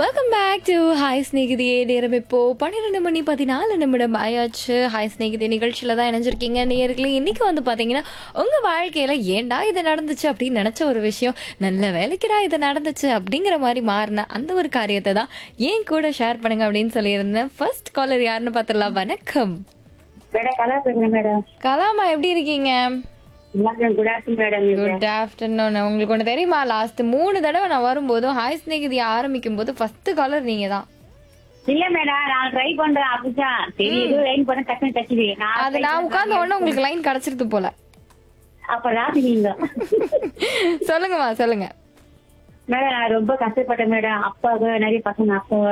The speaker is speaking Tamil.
வெல்கம் பேக் டு ஹாய் ஸ்நேகிதியே நேரம் இப்போ பன்னிரெண்டு மணி பதினாலு நிமிடம் ஆயாச்சு ஹாய் ஸ்நேகிதி நிகழ்ச்சியில தான் இணைஞ்சிருக்கீங்க நேர்களே இன்னைக்கு வந்து பாத்தீங்கன்னா உங்க வாழ்க்கையில ஏன்டா இது நடந்துச்சு அப்படின்னு நினைச்ச ஒரு விஷயம் நல்ல வேலைக்குடா இது நடந்துச்சு அப்படிங்கிற மாதிரி மாறின அந்த ஒரு காரியத்தை தான் ஏன் கூட ஷேர் பண்ணுங்க அப்படின்னு சொல்லியிருந்தேன் ஃபர்ஸ்ட் காலர் யாருன்னு பாத்திரலாம் வணக்கம் மேடம் கலா பேசுறேன் மேடம் கலாமா எப்படி இருக்கீங்க madam good afternoon madam good afternoon உங்களுக்கு ஒன்று தெரியுமா லாஸ்ட் மூணு தடவை நான் வரும்போதும் ஹாய் ஸ்நேகிதி ஆரம்பிக்கும் போது ஃபர்ஸ்ட் காலர் நீங்க தான் இல்ல மேடம் நான் ட்ரை பண்றேன் அப்படிதான் சரி ஏதோ லைன் பண்ண டக்குனு டச்சுது நான் அது try நான் பண்றேன். உட்கார்ந்த உடனே உங்களுக்கு லைன் கிடைச்சிருது போல அப்ப ராசி நீங்க சொல்லுங்கம்மா சொல்லுங்க மேடம் நான் ரொம்ப கஷ்டப்பட்டேன் மேடம் அப்பாவுக்கு நிறைய பசங்க அப்பா